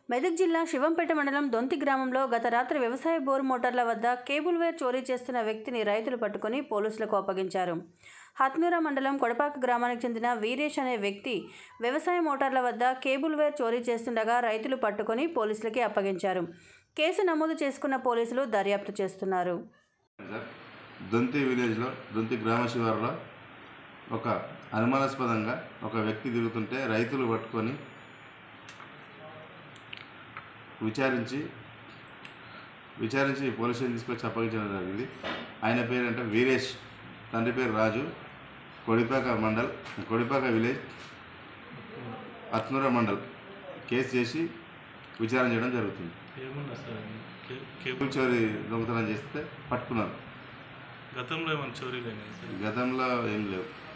మెదక్ జిల్లా శివంపేట మండలం దొంతి గ్రామంలో గత రాత్రి వ్యవసాయ బోరు మోటార్ల వద్ద కేబుల్ వైర్ చోరీ చేస్తున్న వ్యక్తిని రైతులు పట్టుకుని పోలీసులకు అప్పగించారు హత్నూర మండలం కొడపాక గ్రామానికి చెందిన వీరేష్ అనే వ్యక్తి వ్యవసాయ మోటార్ల వద్ద కేబుల్ వైర్ చోరీ చేస్తుండగా రైతులు పట్టుకొని పోలీసులకి అప్పగించారు కేసు నమోదు చేసుకున్న పోలీసులు దర్యాప్తు చేస్తున్నారు సార్ దొంతి విలేజ్లో దొంతి గ్రామ శివారులో ఒక అనుమానాస్పదంగా ఒక వ్యక్తి తిరుగుతుంటే రైతులు పట్టుకొని విచారించి విచారించి పోలీస్ స్టేషన్ తీసుకొచ్చి అప్పగించడం జరిగింది ఆయన పేరు అంటే వీరేష్ తండ్రి పేరు రాజు కొడిపాక మండల్ కొడిపాక విలేజ్ అత్నూర మండల్ కేసు చేసి విచారణ చేయడం జరుగుతుంది ఏమున్నా సార్ అది? కే- కేబుల్ కేబుల్ చోరీ దొంగతనం చేస్తే పట్టుకున్నారు గతంలో ఏమైనా చోరీలు అయినాయి సార్ గతంలో ఏం లేవు